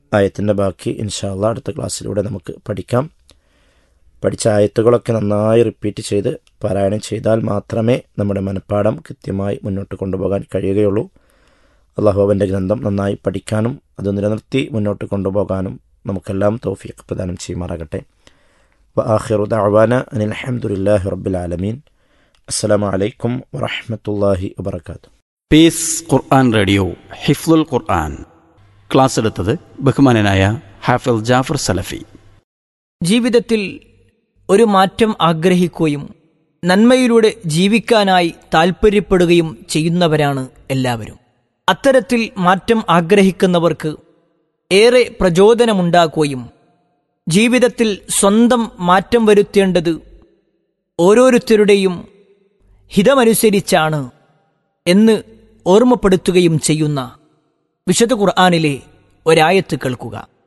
ആയത്തിൻ്റെ ബാക്കി ഇൻഷാല്ല അടുത്ത ക്ലാസ്സിലൂടെ നമുക്ക് പഠിക്കാം പഠിച്ച ആയത്തുകളൊക്കെ നന്നായി റിപ്പീറ്റ് ചെയ്ത് പാരായണം ചെയ്താൽ മാത്രമേ നമ്മുടെ മനഃപ്പാഠം കൃത്യമായി മുന്നോട്ട് കൊണ്ടുപോകാൻ കഴിയുകയുള്ളൂ അള്ളാഹു അവൻ്റെ ഗ്രന്ഥം നന്നായി പഠിക്കാനും അത് നിലനിർത്തി മുന്നോട്ട് കൊണ്ടുപോകാനും നമുക്കെല്ലാം തൗഫീഖ് പ്രദാനം ചെയ്യുമാറാകട്ടെ വ ആഖിറു ദഅവാന അനിൽ അൽഹംദുലില്ലാഹി റബ്ബിൽ ആലമീൻ അസ്സലാമു അലൈക്കും വറഹ്മത്തുള്ളാഹി വബറകാതുഹു പീസ് ഖുർആൻ റേഡിയോ ഹിഫ്ലുൽ ഖുർആൻ ക്ലാസ് എടുത്തത് ബഹുമാനനായ ഹാഫിൽ ജാഫർ സലഫി ജീവിതത്തിൽ ഒരു മാറ്റം ആഗ്രഹിക്കുകയും നന്മയിലൂടെ ജീവിക്കാനായി താൽപ്പര്യപ്പെടുകയും ചെയ്യുന്നവരാണ് എല്ലാവരും അത്തരത്തിൽ മാറ്റം ആഗ്രഹിക്കുന്നവർക്ക് ഏറെ പ്രചോദനമുണ്ടാക്കുകയും ജീവിതത്തിൽ സ്വന്തം മാറ്റം വരുത്തേണ്ടത് ഓരോരുത്തരുടെയും ഹിതമനുസരിച്ചാണ് എന്ന് ഓർമ്മപ്പെടുത്തുകയും ചെയ്യുന്ന വിശുദ്ധ ഖുർആാനിലെ ഒരായത്ത് കേൾക്കുക